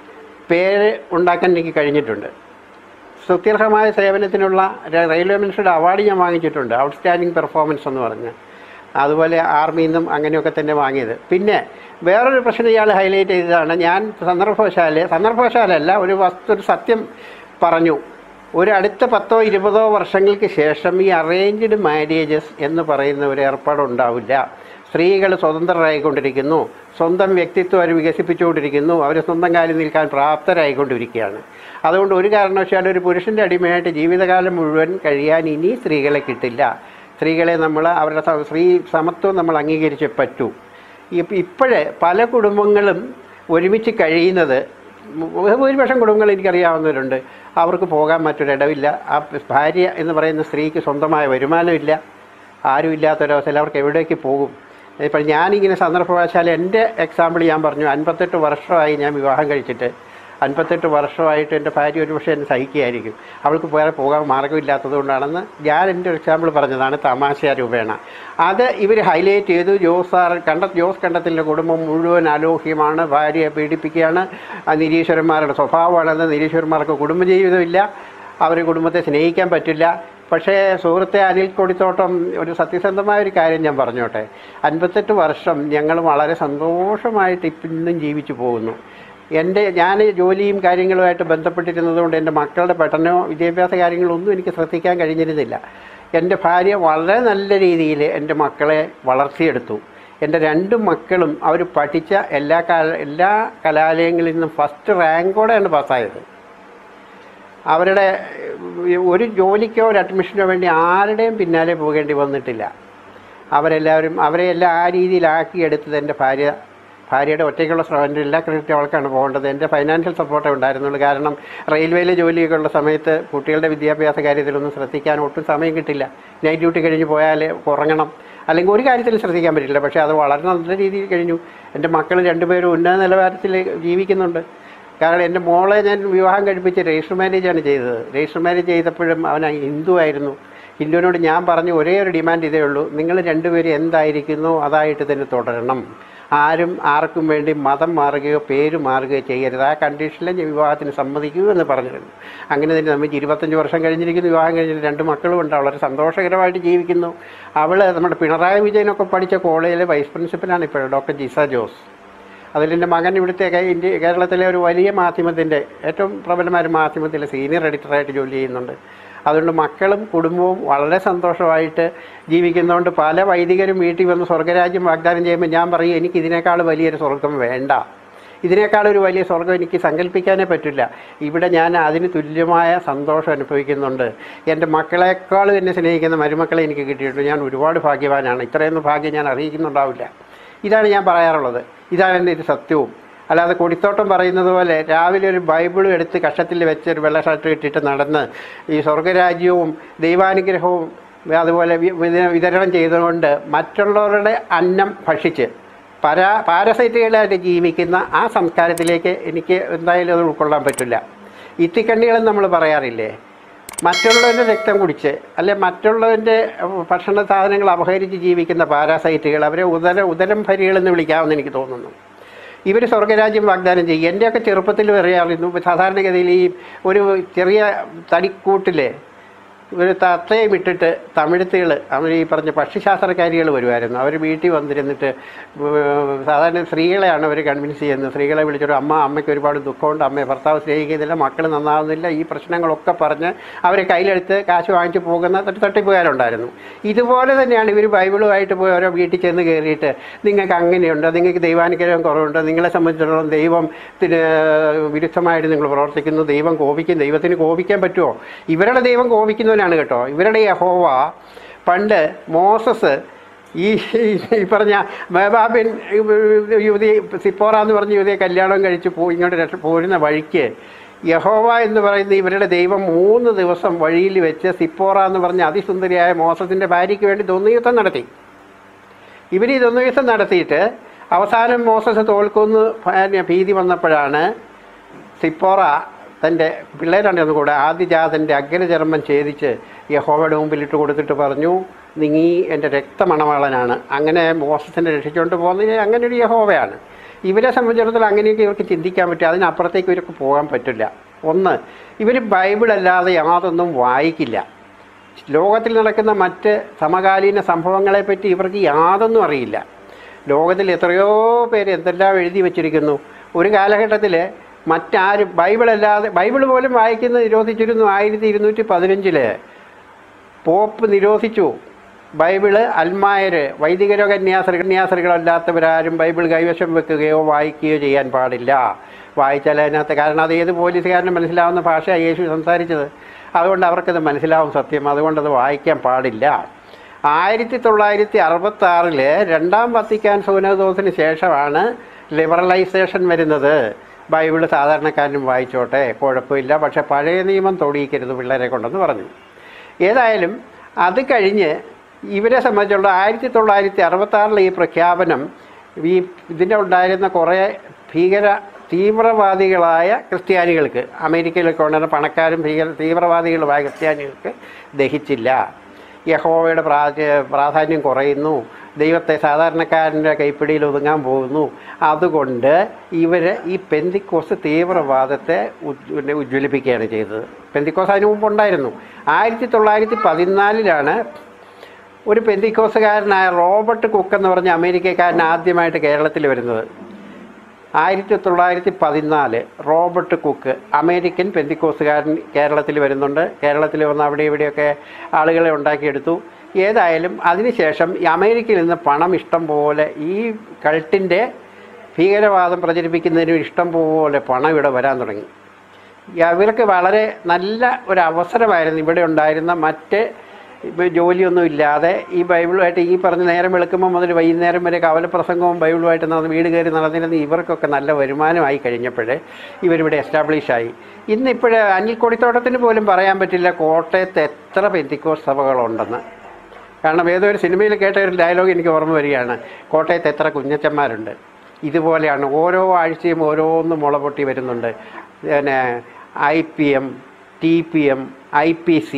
പേര് ഉണ്ടാക്കാൻ എനിക്ക് കഴിഞ്ഞിട്ടുണ്ട് സ്തുത്യർഹമായ സേവനത്തിനുള്ള ര- റെയിൽവേ മിനിസ്റ്ററുടെ അവാർഡ് ഞാൻ വാങ്ങിച്ചിട്ടുണ്ട് ഔട്ട്സ്റ്റാൻഡിങ് പെർഫോമൻസ് എന്ന് പറഞ്ഞ് അതുപോലെ ആർമിയിൽ നിന്നും അങ്ങനെയൊക്കെ തന്നെ വാങ്ങിയത് പിന്നെ വേറൊരു പ്രശ്നം ഇയാൾ ഹൈലൈറ്റ് ചെയ്തതാണ് ഞാൻ സന്ദർഭവശാല് സന്ദർഭവശാലല്ല ഒരു വസ്തു ഒരു സത്യം പറഞ്ഞു ഒരു അടുത്ത പത്തോ ഇരുപതോ വർഷങ്ങൾക്ക് ശേഷം ഈ അറേഞ്ച്ഡ് മാരേജസ് എന്ന് പറയുന്ന ഒരു ഏർപ്പാടുണ്ടാവില്ല സ്ത്രീകൾ സ്വതന്ത്രരായിക്കൊണ്ടിരിക്കുന്നു സ്വന്തം വ്യക്തിത്വം അവർ വികസിപ്പിച്ചുകൊണ്ടിരിക്കുന്നു അവർ സ്വന്തം കാലിൽ നിൽക്കാൻ പ്രാപ്തരായിക്കൊണ്ടിരിക്കുകയാണ് അതുകൊണ്ട് ഒരു കാരണവശാലും ഒരു പുരുഷൻ്റെ അടിമയായിട്ട് ജീവിതകാലം മുഴുവൻ കഴിയാൻ ഇനി സ്ത്രീകളെ കിട്ടില്ല സ്ത്രീകളെ നമ്മൾ അവരുടെ സ- സ്ത്രീ സമത്വം നമ്മൾ അംഗീകരിച്ചേ പറ്റൂ ഇപ്പ- ഇപ്പോഴേ പല കുടുംബങ്ങളും ഒരുമിച്ച് കഴിയുന്നത് ഭൂ- ഭൂരിപക്ഷം കുടുംബങ്ങൾ എനിക്കറിയാവുന്നവരുണ്ട് അവർക്ക് പോകാൻ മറ്റൊരിടവില്ല ആ ഭാര്യ എന്ന് പറയുന്ന സ്ത്രീക്ക് സ്വന്തമായ വരുമാനമില്ല ആരും ഇല്ലാത്തൊരവസ്ഥയിൽ അവർക്ക് എവിടേക്ക് പോകും ഇപ്പോൾ ഞാനിങ്ങനെ സന്ദർഭവശാൽ എൻ്റെ എക്സാമ്പിൾ ഞാൻ പറഞ്ഞു അൻപത്തെട്ട് വർഷമായി ഞാൻ വിവാഹം കഴിച്ചിട്ട് അൻപത്തെട്ട് വർഷമായിട്ട് എൻ്റെ ഭാര്യ ഒരു പക്ഷേ എന്നെ സഹിക്കുകയായിരിക്കും അവൾക്ക് വേറെ പോകാൻ മാർഗ്ഗമില്ലാത്തത് കൊണ്ടാണെന്ന് ഞാൻ എൻ്റെ ഒരു എക്സാമ്പിൾ പറഞ്ഞതാണ് തമാശ രൂപേണ അത് ഇവർ ഹൈലൈറ്റ് ചെയ്തു ജോസ് സാർ കണ്ട ജോസ് കണ്ടത്തിൻ്റെ കുടുംബം മുഴുവൻ അലോഹ്യമാണ് ഭാര്യയെ പീഡിപ്പിക്കുകയാണ് ആ നിരീശ്വരന്മാരുടെ സ്വഭാവമാണെന്ന് നിരീശ്വരന്മാർക്ക് കുടുംബജീവിതമില്ല അവർ കുടുംബത്തെ സ്നേഹിക്കാൻ പറ്റില്ല പക്ഷേ സുഹൃത്തെ അനിൽ കൊടിത്തോട്ടം ഒരു സത്യസന്ധമായ ഒരു കാര്യം ഞാൻ പറഞ്ഞോട്ടെ അൻപത്തെട്ട് വർഷം ഞങ്ങൾ വളരെ സന്തോഷമായിട്ട് ഇപ്പം ഇന്നും ജീവിച്ചു പോകുന്നു എൻ്റെ ഞാൻ ജോലിയും കാര്യങ്ങളുമായിട്ട് ബന്ധപ്പെട്ടിരുന്നതുകൊണ്ട് എൻ്റെ മക്കളുടെ പഠനമോ വിദ്യാഭ്യാസ കാര്യങ്ങളൊന്നും എനിക്ക് ശ്രദ്ധിക്കാൻ കഴിഞ്ഞിരുന്നില്ല എൻ്റെ ഭാര്യ വളരെ നല്ല രീതിയിൽ എൻ്റെ മക്കളെ വളർത്തിയെടുത്തു എൻ്റെ രണ്ട് മക്കളും അവർ പഠിച്ച എല്ലാ കാല എല്ലാ കലാലയങ്ങളിൽ നിന്നും ഫസ്റ്റ് റാങ്കോടെയാണ് പാസ്സായത് അവരുടെ ഏഹ്, ഒരു ജോലിക്കോ ഒരു അഡ്മിഷനോ വേണ്ടി ആരുടെയും പിന്നാലെ പോകേണ്ടി വന്നിട്ടില്ല അവരെല്ലാവരും അവരെ എല്ലാം ആ രീതിയിലാക്കിയെടുത്തത് എൻ്റെ ഭാര്യ ഭാര്യയുടെ ഒറ്റയ്ക്കുള്ള ശ്രമം എല്ലാ ക്രെഡിറ്റ് അവൾക്കാണ് പോകേണ്ടത് എൻ്റെ ഫൈനാൻഷ്യൽ സപ്പോർട്ടേ ഉണ്ടായിരുന്നുള്ളൂ കാരണം റെയിൽവേയിലെ ജോലിയൊക്കെ ഉള്ള സമയത്ത് കുട്ടികളുടെ വിദ്യാഭ്യാസ കാര്യത്തിലൊന്നും ശ്രദ്ധിക്കാൻ ഒട്ടും സമയം കിട്ടില്ല നൈറ്റ് ഡ്യൂട്ടി കഴിഞ്ഞ് പോയാൽ ഉറങ്ങണം അല്ലെങ്കിൽ ഒരു കാര്യത്തിലും ശ്രദ്ധിക്കാൻ പറ്റില്ല പക്ഷേ അത് വളരെ നല്ല രീതിയിൽ കഴിഞ്ഞു എൻ്റെ മക്കൾ രണ്ടുപേരും ഉന്നത നിലവാരത്തിൽ ജീവിക്കുന്നുണ്ട് കാരണം എൻ്റെ മോളെ ഞാൻ വിവാഹം കഴിപ്പിച്ച് രജിസ്റ്റർ മാരേജാണ് ചെയ്തത് രജിസ്റ്റർ മാരേജ് ചെയ്തപ്പോഴും അവൻ ഹിന്ദു ആയിരുന്നു ഹിന്ദുവിനോട് ഞാൻ പറഞ്ഞു ഒരേ ഒരു ഡിമാൻഡ് ഇതേ ഉള്ളൂ നിങ്ങൾ രണ്ടുപേരും എന്തായിരിക്കുന്നു അതായിട്ട് തന്നെ തുടരണം ആരും ആർക്കും വേണ്ടി മതം മാറുകയോ പേര് മാറുകയോ ചെയ്യരുത് ആ കണ്ടീഷനിൽ ഞാൻ വിവാഹത്തിന് സമ്മതിക്കൂ എന്ന് പറഞ്ഞിരുന്നു അങ്ങനെ തന്നെ നമുക്ക് ഇരുപത്തഞ്ച് വർഷം കഴിഞ്ഞിരിക്കുന്നു വിവാഹം കഴിഞ്ഞിട്ട് രണ്ട് മക്കളും ഉണ്ട് വളരെ സന്തോഷകരമായിട്ട് ജീവിക്കുന്നു അവൾ നമ്മുടെ പിണറായി വിജയനൊക്കെ പഠിച്ച കോളേജിലെ വൈസ് പ്രിൻസിപ്പലാണ് ഇപ്പോൾ ഡോക്ടർ ജിസ ജോസ് അതിലെൻ്റെ മകൻ ഇവിടുത്തെ കേ- ഇന്ത്യ കേരളത്തിലെ ഒരു വലിയ മാധ്യമത്തിൻ്റെ ഏറ്റവും പ്രബലമായ ഒരു മാധ്യമത്തിലെ സീനിയർ എഡിറ്ററായിട്ട് ജോലി ചെയ്യുന്നുണ്ട് അതുകൊണ്ട് മക്കളും കുടുംബവും വളരെ സന്തോഷമായിട്ട് ജീവിക്കുന്നതുകൊണ്ട് പല വൈദികരും വീട്ടിൽ വന്ന് സ്വർഗരാജ്യം വാഗ്ദാനം ചെയ്യുമ്പോൾ ഞാൻ പറയും എനിക്ക് ഇതിനേക്കാൾ വലിയൊരു സ്വർഗം വേണ്ട ഇതിനേക്കാൾ ഒരു വലിയ സ്വർഗം എനിക്ക് സങ്കല്പിക്കാനേ പറ്റില്ല ഇവിടെ ഞാൻ അതിന് തുല്യമായ സന്തോഷം അനുഭവിക്കുന്നുണ്ട് എൻ്റെ മക്കളെക്കാളും എന്നെ സ്നേഹിക്കുന്ന മരുമക്കളെ എനിക്ക് കിട്ടിയിട്ടുണ്ട് ഞാൻ ഒരുപാട് ഭാഗ്യവാനാണ് ഇത്രയൊന്നും ഭാഗ്യം ഞാൻ അറിയിക്കുന്നുണ്ടാവില്ല ഇതാണ് ഞാൻ പറയാറുള്ളത് ഇതാണ് എൻ്റെ ഒരു സത്യവും അല്ലാതെ കൊടിത്തോട്ടം പറയുന്നത് പോലെ രാവിലെ ഒരു ബൈബിളും എടുത്ത് കഷത്തിൽ വെച്ച് ഒരു വെള്ള ഷർട്ട് ഇട്ടിട്ട് നടന്ന് ഈ സ്വർഗരാജ്യവും ദൈവാനുഗ്രഹവും അതുപോലെ വി- വിത- വിതരണം ചെയ്തുകൊണ്ട് മറ്റുള്ളവരുടെ അന്നം ഭക്ഷിച്ച് പരാ പാരസൈറ്റുകളായിട്ട് ജീവിക്കുന്ന ആ സംസ്കാരത്തിലേക്ക് എനിക്ക് എന്തായാലും അത് ഉൾക്കൊള്ളാൻ പറ്റില്ല ഇത്തിക്കണ്ണികളെന്ന് നമ്മൾ പറയാറില്ലേ മറ്റുള്ളവൻ്റെ രക്തം കുടിച്ച് അല്ലെ മറ്റുള്ളവൻ്റെ ഉം, ഭക്ഷണ സാധനങ്ങൾ അപഹരിച്ച് ജീവിക്കുന്ന പാരാസൈറ്റുകൾ അവരെ ഉദര ഉദരം ഭരികളെന്ന് വിളിക്കാമെന്ന് എനിക്ക് തോന്നുന്നു ഇവർ സ്വർഗരാജ്യം വാഗ്ദാനം ചെയ്യും എൻ്റെയൊക്കെ ചെറുപ്പത്തിൽ പറയാറുന്നു സാധാരണഗതിയിൽ ഈ ഒരു ചെറിയ തടിക്കൂട്ടിലെ ഒരു തത്തയും ഇട്ടിട്ട് തമിഴ്ത്തുകൾ അവർ ഈ പറഞ്ഞ പക്ഷിശാസ്ത്രക്കാരികൾ വരുമായിരുന്നു അവർ വീട്ടിൽ വന്നിരുന്നിട്ട് ഉം, സാധാരണ സ്ത്രീകളെയാണ് അവർ കൺവിൻസ് ചെയ്യുന്നത് സ്ത്രീകളെ വിളിച്ചിട്ട് അമ്മ അമ്മയ്ക്ക് ഒരുപാട് ദുഃഖമുണ്ട് അമ്മയെ ഭർത്താവ് സ്നേഹിക്കുന്നില്ല മക്കൾ നന്നാവുന്നില്ല ഈ പ്രശ്നങ്ങളൊക്കെ പറഞ്ഞ് അവരെ കയ്യിലെടുത്ത് കാശ് വാങ്ങിച്ച് പോകുന്ന തട്ടി തട്ടിപ്പുകാരുണ്ടായിരുന്നു ഇതുപോലെ തന്നെയാണ് ഇവർ ബൈബിളുമായിട്ട് പോയി ഓരോ വീട്ടിൽ ചെന്ന് കയറിയിട്ട് നിങ്ങൾക്ക് അങ്ങനെയുണ്ട് നിങ്ങൾക്ക് ദൈവാനുഗ്രഹം കുറവുണ്ട് നിങ്ങളെ സംബന്ധിച്ചിടത്തോളം ദൈവത്തിന് വിരുദ്ധമായിട്ട് നിങ്ങൾ പ്രവർത്തിക്കുന്നു ദൈവം കോപിക്കും ദൈവത്തിന് കോപിക്കാൻ പറ്റുമോ ഇവരുടെ ദൈവം കോപിക്കുന്നവനാണ് കേട്ടോ ഇവരുടെ യഹോവ പണ്ട് മോസസ് ഈ ഈ പറഞ്ഞ മേബാബിൻ യുവതി സിപ്പോറ എന്ന് പറഞ്ഞ യുവതിയെ കല്യാണം കഴിച്ച് പോ ഇങ്ങോട്ട് രക്ഷ പോരുന്ന വഴിക്ക് യഹോവ എന്ന് പറയുന്ന ഇവരുടെ ദൈവം മൂന്ന് ദിവസം വഴിയിൽ വെച്ച് സിപ്പോറ എന്ന് പറഞ്ഞ അതിസുന്ദരിയായ മോസത്തിൻ്റെ ഭാര്യയ്ക്ക് വേണ്ടി തൊന്നുയുദ്ധം നടത്തി ഇവർ ഈ തൊന്നുയുദ്ധം നടത്തിയിട്ട് അവസാനം മോസസ് തോൽക്കുമെന്ന് ഭയ- ഭീതി വന്നപ്പോഴാണ് സിപ്പോറ തൻ്റെ പിള്ളേരുണ്ടെന്ന് കൂടെ ആദ്യജാതൻ്റെ അഗ്രചർമ്മം ഛേദിച്ച് യഹോവയുടെ മുമ്പിൽ ഇട്ട് കൊടുത്തിട്ട് പറഞ്ഞു നീ എൻ്റെ രക്തമണവാളനാണ് അങ്ങനെ മോസത്തിനെ രക്ഷിച്ചുകൊണ്ട് പോകുന്നത് അങ്ങനെ ഒരു യഹോവയാണ് ഇവരെ സംബന്ധിച്ചിടത്തോളം അങ്ങനെയൊക്കെ ഇവർക്ക് ചിന്തിക്കാൻ പറ്റും അതിനപ്പുറത്തേക്ക് ഇവർക്ക് പോകാൻ പറ്റില്ല ഒന്ന് ഇവർ ബൈബിളല്ലാതെ യാതൊന്നും വായിക്കില്ല ലോകത്തിൽ നടക്കുന്ന മറ്റ് സമകാലീന സംഭവങ്ങളെപ്പറ്റി ഇവർക്ക് യാതൊന്നും അറിയില്ല ലോകത്തിൽ എത്രയോ പേര് എന്തെല്ലാം എഴുതി വച്ചിരിക്കുന്നു ഒരു കാലഘട്ടത്തിൽ മറ്റാരും ബൈബിളല്ലാതെ ബൈബിൾ പോലും വായിക്കുന്നത് നിരോധിച്ചിരുന്നു ആയിരത്തി ഇരുന്നൂറ്റി പതിനഞ്ചില് പോപ്പ് നിരോധിച്ചു ബൈബിള് അൽമായര് വൈദികരോ കന്യാസ്ത്രീ കന്യാസ്ത്രീകളല്ലാത്തവരാരും ബൈബിൾ കൈവശം വെക്കുകയോ വായിക്കുകയോ ചെയ്യാൻ പാടില്ല വായിച്ചാൽ അതിനകത്ത് കാരണം അത് ഏത് പോലീസുകാരനും മനസ്സിലാവുന്ന ഭാഷയാണ് യേശു സംസാരിച്ചത് അതുകൊണ്ട് അവർക്കത് മനസ്സിലാവും സത്യം അതുകൊണ്ടത് വായിക്കാൻ പാടില്ല ആയിരത്തി തൊള്ളായിരത്തി അറുപത്തി ആറില് രണ്ടാം വത്തിക്കാൻ സൂനദോസിന് ശേഷമാണ് ലിബറലൈസേഷൻ വരുന്നത് ബൈബിള് സാധാരണക്കാരനും വായിച്ചോട്ടെ കുഴപ്പമില്ല പക്ഷേ പഴയ നിയമം തൊടിയിക്കരുത് പിള്ളേരെ കൊണ്ടെന്ന് പറഞ്ഞു ഏതായാലും അത് കഴിഞ്ഞ് ഇവരെ സംബന്ധിച്ചുള്ള ആയിരത്തി തൊള്ളായിരത്തി അറുപത്തി ആറിലെ ഈ പ്രഖ്യാപനം ഈ ഇതിൻ്റെ ഉണ്ടായിരുന്ന കുറേ ഭീകര തീവ്രവാദികളായ ക്രിസ്ത്യാനികൾക്ക് അമേരിക്കയിലൊക്കെ ഉണ്ടായിരുന്ന പണക്കാരും ഭീകര തീവ്രവാദികളുമായ ക്രിസ്ത്യാനികൾക്ക് ദഹിച്ചില്ല യഹോവയുടെ പ്രാ പ്രാധാന്യം കുറയുന്നു ദൈവത്തെ സാധാരണക്കാരൻ്റെ കൈപ്പിടിയിൽ ഒതുങ്ങാൻ പോകുന്നു അതുകൊണ്ട് ഇവർ ഈ പെന്തിക്കോസ് തീവ്രവാദത്തെ ഉജ് പിന്നെ ഉജ്ജ്വലിപ്പിക്കുകയാണ് ചെയ്തത് പെന്തിക്കോസ് അതിനു മുമ്പ് ഉണ്ടായിരുന്നു ആയിരത്തി തൊള്ളായിരത്തി പതിനാലിലാണ് ഒരു പെന്തിക്കോസുകാരനായ റോബർട്ട് കുക്ക് എന്ന് പറഞ്ഞ അമേരിക്കക്കാരൻ ആദ്യമായിട്ട് കേരളത്തിൽ വരുന്നത് ആയിരത്തി തൊള്ളായിരത്തി പതിനാല് റോബർട്ട് കുക്ക് അമേരിക്കൻ പെന്തിക്കോസുകാരൻ കേരളത്തിൽ വരുന്നുണ്ട് കേരളത്തിൽ വന്ന് അവിടെ ഇവിടെയൊക്കെ ആളുകളെ ഉണ്ടാക്കിയെടുത്തു ഏതായാലും അതിനുശേഷം ഈ അമേരിക്കയിൽ നിന്ന് പണം ഇഷ്ടം പോലെ ഈ കൾട്ടിൻ്റെ ഭീകരവാദം പ്രചരിപ്പിക്കുന്നതിന് ഇഷ്ടം പോലെ പണം ഇവിടെ വരാൻ തുടങ്ങി ഇവർക്ക് വളരെ നല്ല ഒരു അവസരമായിരുന്നു ഇവിടെ ഉണ്ടായിരുന്ന മറ്റ് ഇപ്പം ജോലിയൊന്നും ഇല്ലാതെ ഈ ബൈബിളുമായിട്ട് ഈ പറഞ്ഞ നേരം വെളുക്കുമ്പോൾ മുതൽ വൈകുന്നേരം വരെ കവലപ്രസംഗവും ബൈബിളുമായിട്ട് നടന്ന് വീട് കയറി നടന്നിരുന്ന ഇവർക്കൊക്കെ നല്ല വരുമാനമായി കഴിഞ്ഞപ്പോഴേ ഇവരിവിടെ എസ്റ്റാബ്ലിഷായി ഇന്നിപ്പോൾ അനിൽ കൊടിത്തോട്ടത്തിന് പോലും പറയാൻ പറ്റില്ല കോട്ടയത്ത് എത്ര പെന്തിക്കോസ് സഭകളുണ്ടെന്ന് കാരണം ഏതോ ഒരു സിനിമയിൽ കേട്ട ഒരു ഡയലോഗ് എനിക്ക് ഓർമ്മ വരികയാണ് കോട്ടയത്ത് എത്ര കുഞ്ഞച്ചന്മാരുണ്ട് ഇതുപോലെയാണ് ഓരോ ആഴ്ചയും ഓരോന്നും മുള പൊട്ടി വരുന്നുണ്ട് പിന്നെ I P M T P M I P C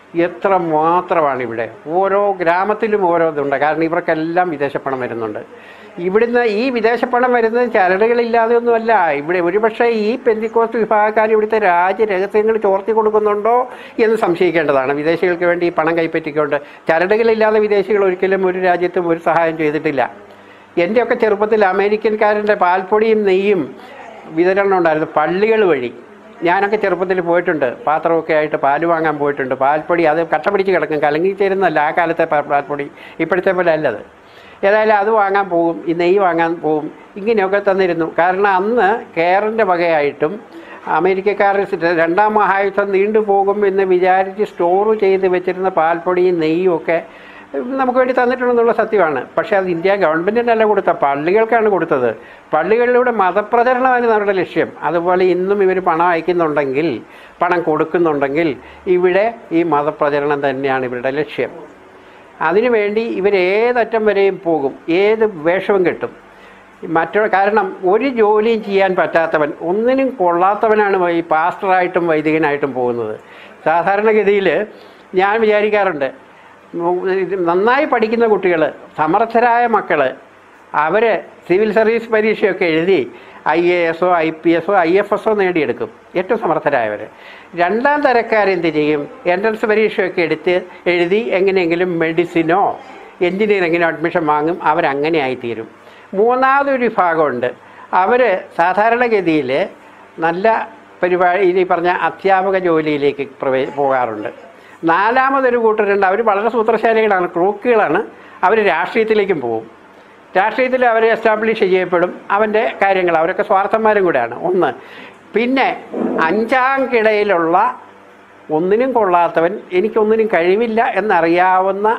എത്ര മാത്രമാണ് ഇവിടെ ഓരോ ഗ്രാമത്തിലും ഓരോ ഇതുണ്ട് കാരണം ഇവർക്കെല്ലാം വിദേശപ്പണം വരുന്നുണ്ട് ഇവിടുന്ന് ഈ വിദേശപ്പണം വരുന്നത് ചരടുകളില്ലാതെ ഒന്നുമല്ല ഇവിടെ ഒരുപക്ഷെ ഈ പെന്തിക്കോസ്റ്റ് വിഭാഗക്കാർ ഇവിടുത്തെ രാജ്യ രഹസ്യങ്ങൾ ചോർത്തി കൊടുക്കുന്നുണ്ടോ എന്ന് സംശയിക്കേണ്ടതാണ് വിദേശികൾക്ക് വേണ്ടി ഈ പണം കൈപ്പറ്റിക്കൊണ്ട് ചരടുകളില്ലാതെ വിദേശികൾ ഒരിക്കലും ഒരു രാജ്യത്തും ഒരു സഹായം ചെയ്തിട്ടില്ല എൻ്റെയൊക്കെ ചെറുപ്പത്തിൽ അമേരിക്കൻകാരൻ്റെ പാൽപ്പൊടിയും നെയ്യും വിതരണം ഉണ്ടായിരുന്നു പള്ളികൾ വഴി ഞാനൊക്കെ ചെറുപ്പത്തിൽ പോയിട്ടുണ്ട് പാത്രമൊക്കെ ആയിട്ട് പാല് വാങ്ങാൻ പോയിട്ടുണ്ട് പാൽപ്പൊടി അത് കട്ട പിടിച്ച് കിടക്കും കലങ്ങി ചേരുന്നല്ല ആ കാലത്തെ പാ- പാൽപ്പൊടി ഇപ്പോഴത്തെ പോലെ അല്ലത് ഏതായാലും അത് വാങ്ങാൻ പോകും ഈ നെയ്യ് വാങ്ങാൻ പോകും ഇങ്ങനെയൊക്കെ തന്നിരുന്നു കാരണം അന്ന് കെയറിൻ്റെ വകയായിട്ടും അമേരിക്കക്കാർ രണ്ടാം മഹായുദ്ധം നീണ്ടുപോകും എന്ന് വിചാരിച്ച് സ്റ്റോർ ചെയ്ത് വെച്ചിരുന്ന പാൽപ്പൊടിയും നെയ്യും ഒക്കെ നമുക്ക് വേണ്ടി തന്നിട്ടുണ്ടെന്നുള്ള സത്യമാണ് പക്ഷേ അത് ഇന്ത്യ ഗവൺമെൻറ്റിനല്ല കൊടുത്ത പള്ളികൾക്കാണ് കൊടുത്തത് പള്ളികളിലൂടെ മതപ്രചരണമായിരുന്നു അവരുടെ ലക്ഷ്യം അതുപോലെ ഇന്നും ഇവർ പണം അയക്കുന്നുണ്ടെങ്കിൽ പണം കൊടുക്കുന്നുണ്ടെങ്കിൽ ഇവിടെ ഈ മതപ്രചരണം തന്നെയാണ് ഇവരുടെ ലക്ഷ്യം അതിനുവേണ്ടി ഇവരേതറ്റം വരെയും പോകും ഏത് വേഷവും കെട്ടും മറ്റൊരു കാരണം ഒരു ജോലിയും ചെയ്യാൻ പറ്റാത്തവൻ ഒന്നിനും കൊള്ളാത്തവനാണ് ഈ പാസ്റ്ററായിട്ടും വൈദികനായിട്ടും പോകുന്നത് സാധാരണഗതിയിൽ ഞാൻ വിചാരിക്കാറുണ്ട് ഉം, ഇത് നന്നായി പഠിക്കുന്ന കുട്ടികൾ സമർത്ഥരായ മക്കൾ അവർ സിവിൽ സർവീസ് പരീക്ഷയൊക്കെ എഴുതി ഐ എ എസോ ഐ പി എസോ ഐ എഫ് എസോ നേടിയെടുക്കും ഏറ്റവും സമർത്ഥരായവർ രണ്ടാം തരക്കാരെന്ത് ചെയ്യും എൻട്രൻസ് പരീക്ഷയൊക്കെ എടുത്ത് എഴുതി എങ്ങനെയെങ്കിലും മെഡിസിനോ എൻജിനീയറിങ്ങിനോ അഡ്മിഷൻ വാങ്ങും അവരങ്ങനെ ആയിത്തീരും മൂന്നാമതൊരു വിഭാഗമുണ്ട് അവർ സാധാരണഗതിയിൽ നല്ല പരിപാടി ഇനി പറഞ്ഞ അധ്യാപക ജോലിയിലേക്ക് പ്രവേ പോകാറുണ്ട് നാലാമതൊരു കൂട്ടരുണ്ട് അവർ വളരെ സൂത്രശാലികളാണ് ക്രൂക്കുകളാണ് അവർ രാഷ്ട്രീയത്തിലേക്കും പോകും രാഷ്ട്രീയത്തിൽ അവർ എസ്റ്റാബ്ലിഷ് ചെയ്യപ്പെടും അവൻ്റെ കാര്യങ്ങൾ അവരൊക്കെ സ്വാർത്ഥന്മാരും കൂടെയാണ് ഒന്ന് പിന്നെ അഞ്ചാം കിടയിലുള്ള ഒന്നിനും കൊള്ളാത്തവൻ എനിക്കൊന്നിനും കഴിവില്ല എന്നറിയാവുന്ന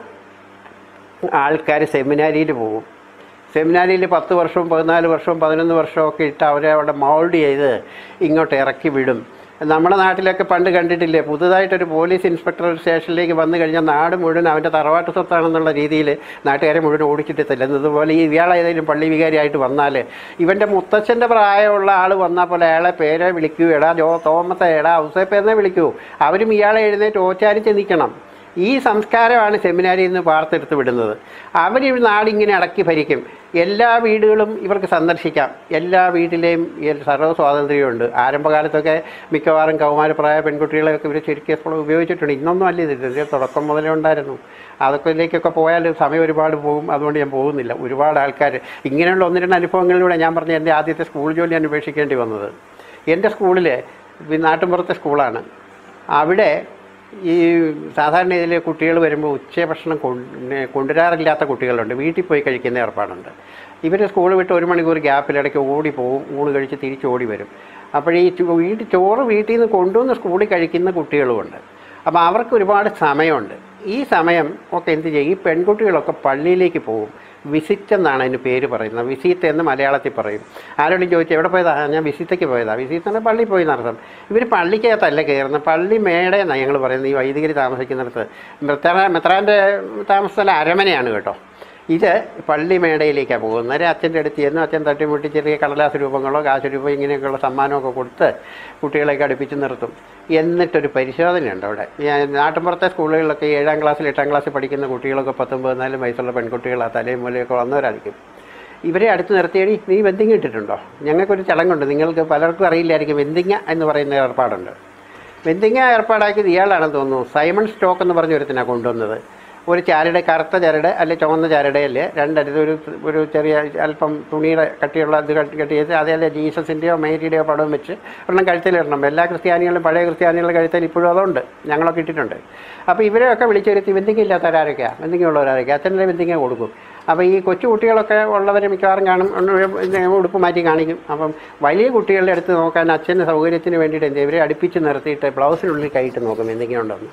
ആൾക്കാർ സെമിനാരിയിൽ പോകും സെമിനാരിയിൽ പത്ത് വർഷവും പതിനാല് വർഷവും പതിനൊന്ന് വർഷവും ഒക്കെ ഇട്ട് അവരെ അവിടെ മൗൾഡ് ചെയ്ത് ഇങ്ങോട്ട് ഇറക്കി വിടും നമ്മുടെ നാട്ടിലൊക്കെ പണ്ട് കണ്ടിട്ടില്ലേ പുതുതായിട്ടൊരു പോലീസ് ഇൻസ്പെക്ടർ ഒരു സ്റ്റേഷനിലേക്ക് വന്നു കഴിഞ്ഞാൽ നാട് മുഴുവൻ അവൻ്റെ തറവാട്ട് സ്വത്താണെന്നുള്ള രീതിയിൽ നാട്ടുകാരെ മുഴുവൻ ഓടിച്ചിട്ട് ചെല്ലുന്നതുപോലെ ഈ ഇയാൾ ഏതെങ്കിലും പള്ളി വികാരിയായിട്ട് വന്നാൽ ഇവൻ്റെ മുത്തച്ഛൻ്റെ പ്രായമുള്ള ആൾ വന്നാൽ പോലെ അയാളെ പേരെ വിളിക്കൂ എടാ ജോ തോമത്തെ എടാ ഔസേപ്പേന്നേ വിളിക്കൂ അവരും ഇയാളെ എഴുന്നേറ്റ് ഓച്ചാരിച്ച് നിൽക്കണം ഈ സംസ്കാരമാണ് സെമിനാരിൽ നിന്ന് വാർത്തെടുത്ത് വിടുന്നത് അവർ ഈ നാടിങ്ങനെ അടക്കി ഭരിക്കും എല്ലാ വീടുകളും ഇവർക്ക് സന്ദർശിക്കാം എല്ലാ വീട്ടിലെയും ഈ സർവ്വ സ്വാതന്ത്ര്യമുണ്ട് ആരംഭകാലത്തൊക്കെ മിക്കവാറും കൗമാരപ്രായ പെൺകുട്ടികളെയൊക്കെ ഇവർ ചുരുക്കിയപ്പോൾ ഉപയോഗിച്ചിട്ടുണ്ട് ഇന്നൊന്നും അല്ല ഇത് ഇത് തുടക്കം മുതലേ ഉണ്ടായിരുന്നു അതൊക്കെ ഇതിലേക്കൊക്കെ പോയാൽ സമയം ഒരുപാട് പോകും അതുകൊണ്ട് ഞാൻ പോകുന്നില്ല ഒരുപാട് ആൾക്കാർ ഇങ്ങനെയുള്ള ഒന്ന് രണ്ട് അനുഭവങ്ങളിലൂടെ ഞാൻ പറഞ്ഞ എൻ്റെ ആദ്യത്തെ സ്കൂൾ ജോലി അന്വേഷിക്കേണ്ടി വന്നത് എൻ്റെ സ്കൂളിൽ നാട്ടുമ്പുറത്തെ സ്കൂളാണ് അവിടെ ഈ സാധാരണ ഇതിൽ കുട്ടികൾ വരുമ്പോൾ ഉച്ചഭക്ഷണം കൊണ്ട് കൊണ്ടുവരാറില്ലാത്ത കുട്ടികളുണ്ട് വീട്ടിൽ പോയി കഴിക്കുന്ന ഏർപ്പാടുണ്ട് ഇവർ സ്കൂൾ വിട്ട് ഒരു മണിക്കൂർ ഗ്യാപ്പിലിടയ്ക്ക് ഓടി പോകും ഊണ് കഴിച്ച് തിരിച്ച് ഓടി വരും അപ്പോൾ ഈ ചോ- വീട്ടിൽ ചോറ് വീട്ടിൽ നിന്ന് കൊണ്ടുവന്ന് സ്കൂളിൽ കഴിക്കുന്ന കുട്ടികളുമുണ്ട് അപ്പോൾ അവർക്ക് ഒരുപാട് സമയമുണ്ട് ഈ സമയം ഒക്കെ എന്ത് ചെയ്യും ഈ പെൺകുട്ടികളൊക്കെ പള്ളിയിലേക്ക് പോകും വിസിറ്റ് എന്നാണ് അതിന് പേര് പറയുന്നത് വിസിറ്റ് എന്ന് മലയാളത്തിൽ പറയും ആരോടും ചോദിച്ചു എവിടെ പോയതാ "ആ, ഞാൻ വിസിറ്റയ്ക്ക് പോയതാ വിസിറ്റ് എന്ന് പള്ളിയിൽ പോയി എന്നർത്ഥം ഇവർ പള്ളിക്കകത്തല്ല കയറുന്നത് പള്ളി മേടയെന്നാണ് ഞങ്ങൾ പറയുന്നത് ഈ വൈദികർ താമസിക്കുന്നിടത്ത് മെത്രാ മെത്രാൻ്റെ താമസ സ്ഥലം അരമനയാണ് കേട്ടോ ഇത് പള്ളി മേടയിലേക്കാണ് പോകുന്നത് നേരെ അച്ഛൻ്റെ അടുത്ത് ചെന്ന് അച്ഛൻ തട്ടിമുട്ടി ചെറിയ കടലാസ് രൂപങ്ങളോ കാശ് രൂപം ഇങ്ങനെയൊക്കെയുള്ള സമ്മാനമൊക്കെ കൊടുത്ത് കുട്ടികളെയൊക്കെ അടുപ്പിച്ച് നിർത്തും എന്നിട്ടൊരു പരിശോധനയുണ്ട് അവിടെ ഞാൻ നാട്ടിൻപുറത്തെ സ്കൂളുകളിലൊക്കെ ഏഴാം ക്ലാസ്സിൽ എട്ടാം ക്ലാസ്സിൽ പഠിക്കുന്ന കുട്ടികളൊക്കെ പത്തും പതിനാലും വയസ്സുള്ള പെൺകുട്ടികൾ ആ തലയും മൂലയൊക്കെ വന്നവരായിരിക്കും ഇവരെ അടുത്ത് നിർത്തിയടി നീ വെന്തിങ്ങ ഇട്ടിട്ടുണ്ടോ ഞങ്ങൾക്കൊരു ചടങ്ങുണ്ട് നിങ്ങൾക്ക് പലർക്കും അറിയില്ലായിരിക്കും വെന്തിങ്ങ എന്ന് പറയുന്ന ഏർപ്പാടുണ്ട് വെന്തിങ്ങ ഏർപ്പാടാക്കിയത് ഇയാളാണെന്ന് തോന്നുന്നു സൈമൺ സ്റ്റോക്ക് എന്ന് പറഞ്ഞ ഒരുത്തിനാണ് കൊണ്ടുവന്നത് ഒരു ചാരയുടെ കറുത്ത ചരട് അല്ലെ ചുവന്ന ചരടയിൽ രണ്ടടുത്ത് ഒരു ഒരു ചെറിയ അല്പം തുണിയുടെ കട്ടിയുള്ള ഇത് കട്ടി കെട്ടി ചെയ്ത് അതേലെ ജീസസിൻ്റെയോ മേരിയുടെയോ പടവും വെച്ച് ഒരെണ്ണം കഴുത്തിലിടണം എല്ലാ ക്രിസ്ത്യാനികളും പഴയ ക്രിസ്ത്യാനികളുടെ കഴുത്തിൽ ഇപ്പോഴും അതുണ്ട് ഞങ്ങളൊക്കെ ഇട്ടിട്ടുണ്ട് അപ്പോൾ ഇവരെയൊക്കെ വിളിച്ചൊരുത്തി ബന്ധിങ്ങ ഇല്ലാത്തവരാരൊക്കെയാണ് ബന്ധിങ്ങ ഉള്ളവരാരൊക്കെയാണ് അച്ഛൻ്റെ ബന്ധിങ്ങ കൊടുക്കും അപ്പോൾ ഈ കൊച്ചു കുട്ടികളൊക്കെ ഉള്ളവർ മിക്കവാറും കാണും ഒന്ന് ഇത് ഉടുപ്പ് മാറ്റി കാണിക്കും അപ്പം വലിയ കുട്ടികളുടെ അടുത്ത് നോക്കാൻ അച്ഛൻ്റെ സൗകര്യത്തിന് വേണ്ടിയിട്ട് എന്ത് ചെയ്യും? ഇവരെ അടുപ്പിച്ച് നിർത്തിയിട്ട് ബ്ലൗസിനുള്ളിൽ കൈയിട്ട് നോക്കും എന്തെങ്കിലും ഉണ്ടോന്ന്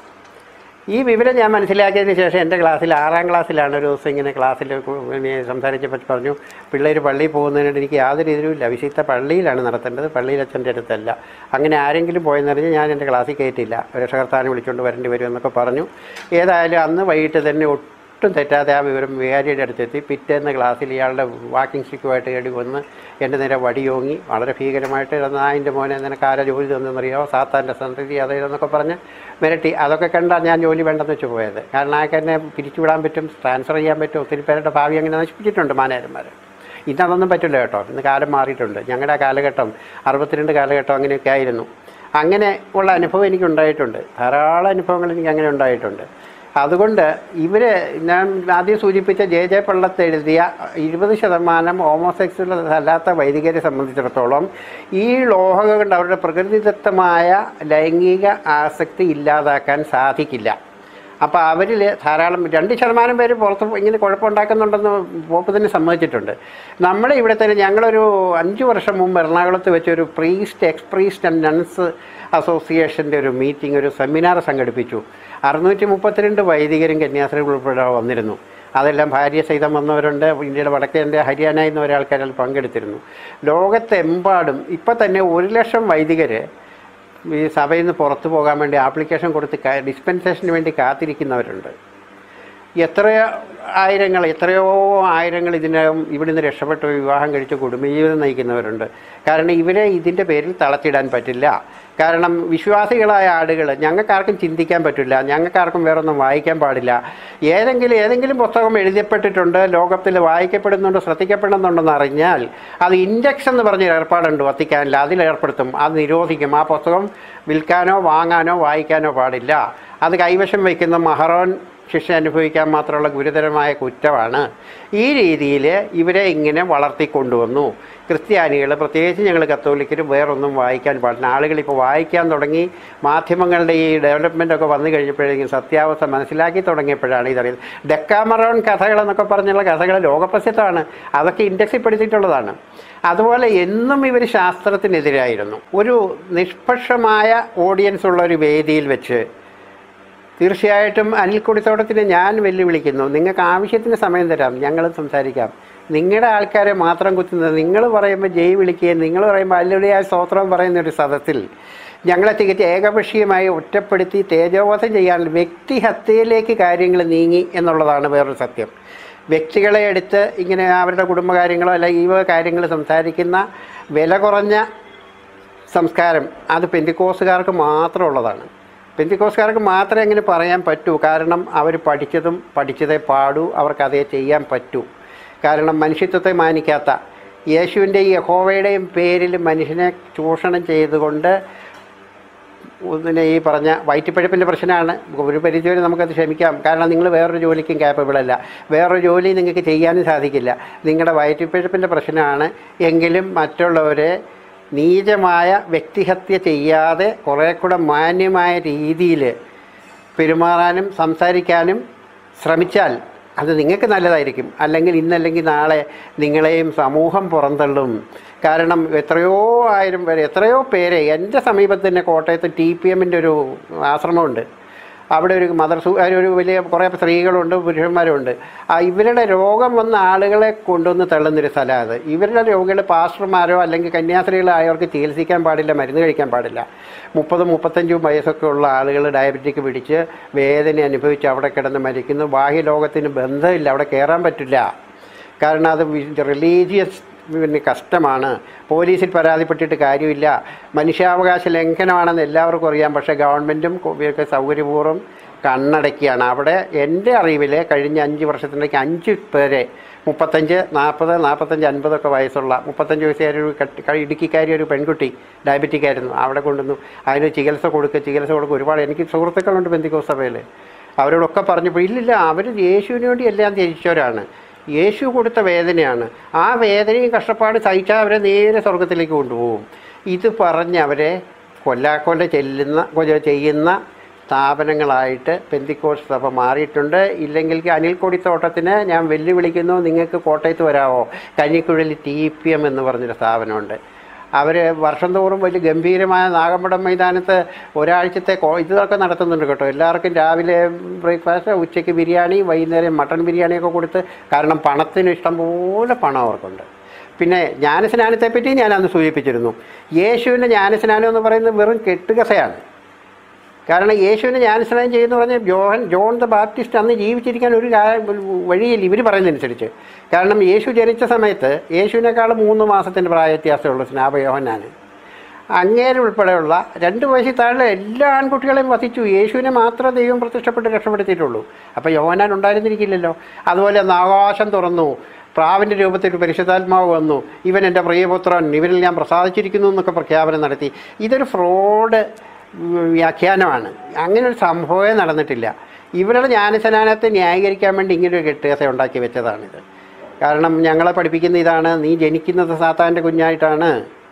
ഈ വിവരം ഞാൻ മനസ്സിലാക്കിയതിന് ശേഷം എൻ്റെ ക്ലാസ്സിൽ ആറാം ക്ലാസ്സിലാണ് ഒരു ദിവസം ഇങ്ങനെ ക്ലാസ്സിൽ ഇങ്ങനെ സംസാരിച്ചപ്പോൾ പറഞ്ഞു പിള്ളേർ പള്ളിയിൽ പോകുന്നതിനായിട്ട് എനിക്ക് യാതൊരു ഇതിലുമില്ല വിശുദ്ധ പള്ളിയിലാണ് നടത്തേണ്ടത് പള്ളിയിൽ അച്ഛൻ്റെ അടുത്തല്ല അങ്ങനെ ആരെങ്കിലും പോയെന്നറിഞ്ഞ് ഞാൻ എൻ്റെ ക്ലാസ്സിൽ കയറ്റില്ല രക്ഷകർത്താനെ വിളിച്ചുകൊണ്ട് വരേണ്ടി വരും എന്നൊക്കെ പറഞ്ഞു ഏതായാലും അന്ന് വൈകിട്ട് തന്നെ ഒട്ടും തെറ്റാതെ ആ വിവരം വികാരിയുടെ അടുത്തെത്തി പിറ്റേന്ന് ക്ലാസ്സിൽ ഇയാളുടെ വാക്കിംഗ് സ്റ്റിക്കുമായിട്ട് കയറി വന്ന് എൻ്റെ നേരെ വടിയോങ്ങി വളരെ ഭീകരമായിട്ട് നായിൻ്റെ മോനെ നിനക്ക് ആരാ ജോലി തന്നെന്നറിയാമോ സാത്താൻ്റെ സന്തതി അതേതെന്നൊക്കെ പറഞ്ഞ് മിരട്ടി അതൊക്കെ കണ്ടാണ് ഞാൻ ജോലി വേണ്ടെന്ന് വെച്ച് പോയത് കാരണം ആൾക്ക് എന്നെ പിരിച്ചുവിടാൻ പറ്റും ട്രാൻസ്ഫർ ചെയ്യാൻ പറ്റും ഒത്തിരി പേരുടെ ഭാവി അങ്ങനെ നശിപ്പിച്ചിട്ടുണ്ട് മാനേജന്മാർ ഇന്ന് അതൊന്നും പറ്റില്ല കേട്ടോ ഇന്ന് കാലം മാറിയിട്ടുണ്ട് ഞങ്ങളുടെ കാലഘട്ടം അറുപത്തിരണ്ട് കാലഘട്ടം അങ്ങനെയൊക്കെ ആയിരുന്നു അങ്ങനെ ഉള്ള അനുഭവം എനിക്കുണ്ടായിട്ടുണ്ട് ധാരാളം അനുഭവങ്ങൾ എനിക്ക് അങ്ങനെ ഉണ്ടായിട്ടുണ്ട് അതുകൊണ്ട് ഇവർ ഞാൻ ആദ്യം സൂചിപ്പിച്ച ജെ ജെ പള്ളത്ത് എഴുതിയ ഇരുപത് ശതമാനം ഹോമോസെക്സ്വൽ അല്ലാത്ത വൈദികരെ സംബന്ധിച്ചിടത്തോളം ഈ ലോഹക കൊണ്ട് അവരുടെ പ്രകൃതിദത്തമായ ലൈംഗിക ആസക്തി ഇല്ലാതാക്കാൻ സാധിക്കില്ല അപ്പോൾ അവരിൽ ധാരാളം രണ്ട് ശതമാനം പേര് പുറത്ത് ഇങ്ങനെ കുഴപ്പമുണ്ടാക്കുന്നുണ്ടെന്ന് പോപ്പ് തന്നെ സമ്മതിച്ചിട്ടുണ്ട് നമ്മുടെ ഇവിടെ തന്നെ ഞങ്ങളൊരു അഞ്ച് വർഷം മുമ്പ് എറണാകുളത്ത് വെച്ചൊരു priest ex priest and nuns അസോസിയേഷൻ്റെ ഒരു മീറ്റിംഗ് ഒരു സെമിനാർ സംഘടിപ്പിച്ചു അറുന്നൂറ്റി മുപ്പത്തിരണ്ട് വൈദികരും കന്യാസ്ത്രീകളും ഉൾപ്പെടെ വന്നിരുന്നു അതെല്ലാം ഭാര്യ സഹിതം വന്നവരുണ്ട് ഇന്ത്യയുടെ വടക്കേൻ്റെ ഹരിയാനയിൽ നിന്ന് ഒരാൾക്കാരിൽ പങ്കെടുത്തിരുന്നു ലോകത്തെമ്പാടും ഇപ്പം തന്നെ ഒരു ലക്ഷം വൈദികർ ഈ സഭയിൽ നിന്ന് പുറത്തു പോകാൻ വേണ്ടി ആപ്ലിക്കേഷൻ കൊടുത്ത് ക- ഡിസ്പെൻസേഷന് വേണ്ടി കാത്തിരിക്കുന്നവരുണ്ട് എത്രയോ ആയിരങ്ങൾ എത്രയോ ആയിരങ്ങൾ ഇതിനകം ഇവിടുന്ന് രക്ഷപ്പെട്ട് വിവാഹം കഴിച്ച് കുടുംബജീവിതം നയിക്കുന്നവരുണ്ട് കാരണം ഇവരെ ഇതിൻ്റെ പേരിൽ തളച്ചിടാൻ പറ്റില്ല കാരണം വിശ്വാസികളായ ആളുകൾ ഞങ്ങൾക്കാർക്കും ചിന്തിക്കാൻ പറ്റില്ല ഞങ്ങൾക്കാർക്കും വേറൊന്നും വായിക്കാൻ പാടില്ല ഏതെങ്കിലും ഏതെങ്കിലും പുസ്തകം എഴുതപ്പെട്ടിട്ടുണ്ട് ലോകത്തിൽ വായിക്കപ്പെടുന്നുണ്ട് ശ്രദ്ധിക്കപ്പെടുന്നുണ്ടെന്ന് അറിഞ്ഞാൽ അത് ഇൻഡെക്സ് എന്ന് പറഞ്ഞ ഏർപ്പാടുണ്ട് വത്തിക്കാനില്ല അതിൽ ഏർപ്പെടുത്തും അത് നിരോധിക്കും ആ പുസ്തകം വിൽക്കാനോ വാങ്ങാനോ വായിക്കാനോ പാടില്ല അത് കൈവശം വയ്ക്കുന്ന മഹറോൻ ശിക്ഷ അനുഭവിക്കാൻ മാത്രമുള്ള ഗുരുതരമായ കുറ്റമാണ് ഈ രീതിയിൽ ഇവരെ ഇങ്ങനെ വളർത്തിക്കൊണ്ടുവന്നു ക്രിസ്ത്യാനികൾ പ്രത്യേകിച്ച് ഞങ്ങൾ കത്തോലിക്കർ വേറൊന്നും വായിക്കാൻ പാടില്ല ആളുകൾ ഇപ്പോൾ വായിക്കാൻ തുടങ്ങി മാധ്യമങ്ങളുടെ ഈ ഡെവലപ്മെൻ്റ് ഒക്കെ വന്നു കഴിഞ്ഞപ്പോഴേക്കും സത്യാവസ്ഥ മനസ്സിലാക്കി തുടങ്ങിയപ്പോഴാണ് ഇതറിയുന്നത് ഡെക്കാമറോൺ കഥകളെന്നൊക്കെ പറഞ്ഞുള്ള കഥകൾ ലോകപ്രസിദ്ധമാണ് അതൊക്കെ ഇൻഡെക്സിൽ പെടുത്തിയിട്ടുള്ളതാണ് അതുപോലെ എന്നും ഇവർ ശാസ്ത്രത്തിനെതിരായിരുന്നു ഒരു നിഷ്പക്ഷമായ ഓഡിയൻസ് ഉള്ള ഒരു വേദിയിൽ വെച്ച് തീർച്ചയായിട്ടും അനിൽക്കുടിത്തോട്ടത്തിന് ഞാൻ വെല്ലുവിളിക്കുന്നു നിങ്ങൾക്ക് ആവശ്യത്തിന് സമയം തരാം ഞങ്ങൾ സംസാരിക്കാം നിങ്ങളുടെ ആൾക്കാരെ മാത്രം കുത്തുന്നത് നിങ്ങൾ പറയുമ്പോൾ ജയ് വിളിക്കുകയും നിങ്ങൾ പറയുമ്പോൾ അല്ലുളിയായ സ്തോത്രം പറയുന്ന ഒരു സദസ്സിൽ ഞങ്ങളെ തികച്ച് ഏകപക്ഷീയമായി ഒറ്റപ്പെടുത്തി തേജോവധം ചെയ്യാൻ വ്യക്തിഹത്യയിലേക്ക് കാര്യങ്ങൾ നീങ്ങി എന്നുള്ളതാണ് വേറൊരു സത്യം വ്യക്തികളെ എടുത്ത് ഇങ്ങനെ അവരുടെ കുടുംബകാര്യങ്ങളോ അല്ലെങ്കിൽ ഈ വക കാര്യങ്ങൾ സംസാരിക്കുന്ന വില കുറഞ്ഞ സംസ്കാരം അത് പെന്തിക്കോസുകാർക്ക് മാത്രമുള്ളതാണ് പെന്തിക്കോസുകാർക്ക് മാത്രമേ അങ്ങനെ പറയാൻ പറ്റൂ കാരണം അവർ പഠിച്ചതും പഠിച്ചതേ പാടൂ അവർക്ക് അതേ ചെയ്യാൻ പറ്റൂ കാരണം മനുഷ്യത്വത്തെ മാനിക്കാത്ത യേശുവിൻ്റെയും യഹോവയുടെയും പേരിൽ മനുഷ്യനെ ചൂഷണം ചെയ്തുകൊണ്ട് പിന്നെ ഈ പറഞ്ഞ വയറ്റിപ്പഴപ്പിൻ്റെ പ്രശ്നമാണ് ഒരു പരിധിവരെ നമുക്കത് ക്ഷമിക്കാം കാരണം നിങ്ങൾ വേറൊരു ജോലിക്കും capable അല്ല വേറൊരു ജോലി നിങ്ങൾക്ക് ചെയ്യാനും സാധിക്കില്ല നിങ്ങളുടെ വയറ്റിപ്പഴപ്പിൻ്റെ പ്രശ്നമാണ് എങ്കിലും മറ്റുള്ളവരെ നീചമായ വ്യക്തിഹത്യ ചെയ്യാതെ കുറേ കൂടെ മാന്യമായ രീതിയിൽ പെരുമാറാനും സംസാരിക്കാനും ശ്രമിച്ചാൽ അത് നിങ്ങൾക്ക് നല്ലതായിരിക്കും അല്ലെങ്കിൽ ഇന്നല്ലെങ്കിൽ നാളെ നിങ്ങളെയും സമൂഹം പുറന്തള്ളും കാരണം എത്രയോ ആയിരം പേര് എത്രയോ പേരെ എൻ്റെ സമീപത്ത് തന്നെ കോട്ടയത്ത് ടി പി എമ്മിൻ്റെ ഒരു ആശ്രമമുണ്ട് അവിടെ ഒരു മദർസു ഒരു വലിയ കുറേ സ്ത്രീകളുണ്ട് പുരുഷന്മാരുണ്ട് ആ ഇവരുടെ രോഗം വന്ന ആളുകളെ കൊണ്ടുവന്ന് തള്ളുന്നൊരു സ്ഥലമാണ് അത് ഇവരുടെ രോഗികൾ പാസ്റ്റർമാരോ അല്ലെങ്കിൽ കന്യാസ്ത്രീകളായവർക്ക് ചികിത്സിക്കാൻ പാടില്ല മരുന്ന് കഴിക്കാൻ പാടില്ല മുപ്പത് മുപ്പത്തഞ്ചും വയസ്സൊക്കെ ഉള്ള ആളുകൾ ഡയബറ്റിക് പിടിച്ച് വേദന അനുഭവിച്ച് അവിടെ കിടന്ന് മരിക്കുന്നു ബാഹ്യ ലോകത്തിന് ബന്ധമില്ല അവിടെ കയറാൻ പറ്റില്ല കാരണം അത് റിലീജിയസ് പിന്നെ കഷ്ടമാണ് പോലീസിൽ പരാതിപ്പെട്ടിട്ട് കാര്യമില്ല മനുഷ്യാവകാശ ലംഘനമാണെന്ന് എല്ലാവർക്കും അറിയാം പക്ഷേ ഗവൺമെൻറ്റും ഒക്കെ സൗകര്യപൂർവ്വം കണ്ണടക്കിയാണ് അവിടെ എൻ്റെ അറിവിൽ കഴിഞ്ഞ അഞ്ച് വർഷത്തിലേക്ക് അഞ്ച് പേരെ മുപ്പത്തഞ്ച് നാൽപ്പത് നാൽപ്പത്തഞ്ച് അൻപതൊക്കെ വയസ്സുള്ള മുപ്പത്തഞ്ച് വയസ്സുകാരി ഒരു കട്ടി- ക- ഇടുക്കിക്കാരി ഒരു പെൺകുട്ടി ഡയബറ്റിക് ആയിരുന്നു അവിടെ കൊണ്ടുവന്നു അതിന് ചികിത്സ കൊടുക്കുക ചികിത്സ കൊടുക്കുക ഒരുപാട് എനിക്ക് സുഹൃത്തുക്കളുണ്ട് ബന്ധിക്കോ സഭയിൽ അവരോടൊക്കെ പറഞ്ഞപ്പോൾ ഇല്ലില്ല അവർ യേശുവിന് വേണ്ടി എല്ലാം ത്യജിച്ചവരാണ് യേശു കൊടുത്ത വേദനയാണ് ആ വേദനയും കഷ്ടപ്പാട് സഹിച്ചാൽ അവരെ നേരെ സ്വർഗത്തിലേക്ക് കൊണ്ടുപോകും ഇത് പറഞ്ഞ് അവരെ കൊല്ലാക്കൊല്ല ചെല്ലുന്ന കൊല ചെയ്യുന്ന സ്ഥാപനങ്ങളായിട്ട് പെന്തിക്കോസ് സഭ മാറിയിട്ടുണ്ട് ഇല്ലെങ്കിൽ അനിൽ കൊടിത്തോട്ടത്തിന് ഞാൻ വെല്ലുവിളിക്കുന്നു നിങ്ങൾക്ക് കോട്ടയത്ത് വരാമോ കഞ്ഞിക്കുഴലി ടി പി എം എന്ന് പറഞ്ഞൊരു സ്ഥാപനമുണ്ട് അവർ വർഷം തോറും വലിയ ഗംഭീരമായ നാഗമ്പടം മൈതാനത്ത് ഒരാഴ്ചത്തെ കോ ഇതൊക്കെ നടത്തുന്നുണ്ട് കേട്ടോ എല്ലാവർക്കും രാവിലെ ബ്രേക്ക്ഫാസ്റ്റ് ഉച്ചയ്ക്ക് ബിരിയാണി വൈകുന്നേരം മട്ടൺ ബിരിയാണിയൊക്കെ കൊടുത്ത് കാരണം പണത്തിന് ഇഷ്ടംപോലെ പണം അവർക്കുണ്ട് പിന്നെ ജ്ഞാനസ്നാനത്തെപ്പറ്റി ഞാൻ അന്ന് സൂചിപ്പിച്ചിരുന്നു യേശുവിൻ്റെ ജ്ഞാനസ്നാനം എന്ന് പറയുന്നത് വെറും കെട്ടുകഥയാണ് കാരണം യേശുവിനെ ജ്ഞാനസ്നാനം ചെയ്യുന്നു പറഞ്ഞാൽ ജോഹൻ ജോൺ ദ ബാപ്റ്റിസ്റ്റ് അന്ന് ജീവിച്ചിരിക്കാൻ ഒരു കാ- വഴിയില്ല ഇവർ പറയുന്നതനുസരിച്ച് കാരണം യേശു ജനിച്ച സമയത്ത് യേശുവിനേക്കാൾ മൂന്ന് മാസത്തിൻ്റെ പ്രായ വ്യത്യാസമുള്ള സ്നാപയോഹനാണ് അങ്ങേര് ഉൾപ്പെടെയുള്ള രണ്ട് വയസ്സിൽ താഴെ എല്ലാ ആൺകുട്ടികളെയും വധിച്ചു യേശുവിനെ മാത്രമേ ദൈവം പ്രത്യക്ഷപ്പെട്ട് രക്ഷപ്പെടുത്തിയിട്ടുള്ളൂ അപ്പോൾ യോഹനാൻ ഉണ്ടായിരുന്നിരിക്കില്ലല്ലോ അതുപോലെ അന്ന് ആകാശം തുറന്നു പ്രാവിൻ്റെ രൂപത്തിൽ പരിശുദ്ധാത്മാവ് വന്നു ഇവൻ എൻ്റെ പ്രിയപുത്രൻ ഇവനിൽ ഞാൻ പ്രസാദിച്ചിരിക്കുന്നു എന്നൊക്കെ പ്രഖ്യാപനം നടത്തി ഇതൊരു ഫ്രോഡ് വ്യാഖ്യാനമാണ് അങ്ങനെ ഒരു സംഭവമേ നടന്നിട്ടില്ല ഇവരുടെ ജ്ഞാനസ്നാനത്തെ ന്യായീകരിക്കാൻ വേണ്ടി ഇങ്ങനെ ഒരു കെട്ടുകഥ ഉണ്ടാക്കി വെച്ചതാണിത് കാരണം ഞങ്ങളെ പഠിപ്പിക്കുന്ന ഇതാണ് നീ ജനിക്കുന്നത് സാത്താൻ്റെ കുഞ്ഞായിട്ടാണ്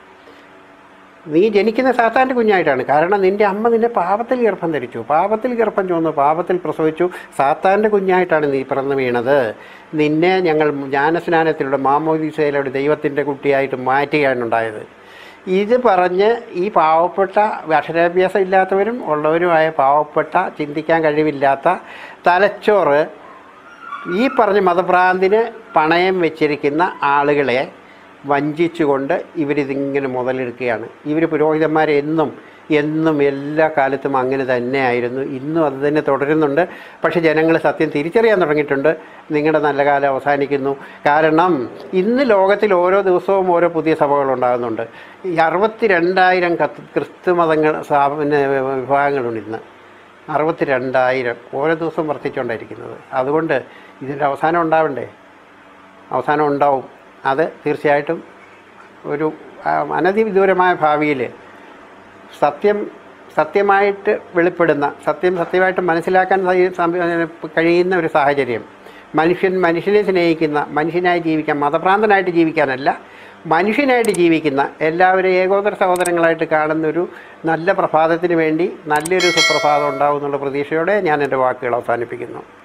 നീ ജനിക്കുന്ന സാത്താൻ്റെ കുഞ്ഞായിട്ടാണ് കാരണം നിൻ്റെ അമ്മ നിന്നെ പാപത്തിൽ ഗർഭം ധരിച്ചു പാപത്തിൽ ഗർഭം ചുവന്നു പാപത്തിൽ പ്രസവിച്ചു സാത്താൻ്റെ കുഞ്ഞായിട്ടാണ് നീ പിറന്നു വീണത് നിന്നെ ഞങ്ങൾ ജ്ഞാനസ്നാനത്തിലൂടെ മാമോദിസയിലൂടെ ദൈവത്തിൻ്റെ കുട്ടിയായിട്ട് മാറ്റുകയാണ് ഉണ്ടായത് ഇത് പറഞ്ഞ് ഈ പാവപ്പെട്ട അക്ഷരാഭ്യാസം ഇല്ലാത്തവരും ഉള്ളവരുമായ പാവപ്പെട്ട ചിന്തിക്കാൻ കഴിവില്ലാത്ത തലച്ചോറ് ഈ പറഞ്ഞ മതഭ്രാന്തിന് പണയം വെച്ചിരിക്കുന്ന ആളുകളെ വഞ്ചിച്ചുകൊണ്ട് ഇവരിതിങ്ങനെ മുതലെടുക്കുകയാണ് ഇവർ പുരോഹിതന്മാരെ എന്നും എന്നും എല്ലാ കാലത്തും അങ്ങനെ തന്നെയായിരുന്നു ഇന്നും അത് തന്നെ തുടരുന്നുണ്ട് പക്ഷേ ജനങ്ങൾ സത്യം തിരിച്ചറിയാൻ തുടങ്ങിയിട്ടുണ്ട് നിങ്ങളുടെ നല്ല കാലം അവസാനിക്കുന്നു കാരണം ഇന്ന് ലോകത്തിൽ ഓരോ ദിവസവും ഓരോ പുതിയ സഭകൾ ഉണ്ടാകുന്നുണ്ട് ഈ അറുപത്തി രണ്ടായിരം കത്ത് ക്രിസ്തു മതങ്ങൾ സ്ഥാപന വിഭാഗങ്ങളുണ്ട് ഇന്ന് അറുപത്തി രണ്ടായിരം ഓരോ ദിവസവും വർദ്ധിച്ചുകൊണ്ടിരിക്കുന്നത് അതുകൊണ്ട് ഇതിൻ്റെ അവസാനം ഉണ്ടാവണ്ടേ അവസാനം ഉണ്ടാവും അത് തീർച്ചയായിട്ടും ഒരു ആ, അനധിവിദൂരമായ ഭാവിയിൽ സത്യം സത്യമായിട്ട് വെളിപ്പെടുന്ന സത്യം സത്യമായിട്ട് മനസ്സിലാക്കാൻ സ- സം- കഴിയുന്ന ഒരു സാഹചര്യം മനുഷ്യൻ മനുഷ്യനെ സ്നേഹിക്കുന്ന മനുഷ്യനായി ജീവിക്കാൻ മതഭ്രാന്തനായിട്ട് ജീവിക്കാനല്ല മനുഷ്യനായിട്ട് ജീവിക്കുന്ന എല്ലാവരും ഏകോദര സഹോദരങ്ങളായിട്ട് കാണുന്നൊരു നല്ല പ്രഭാതത്തിന് വേണ്ടി നല്ലൊരു സുപ്രഭാതം ഉണ്ടാവും എന്നുള്ള പ്രതീക്ഷയോടെ ഞാൻ എൻ്റെ വാക്കുകൾ അവസാനിപ്പിക്കുന്നു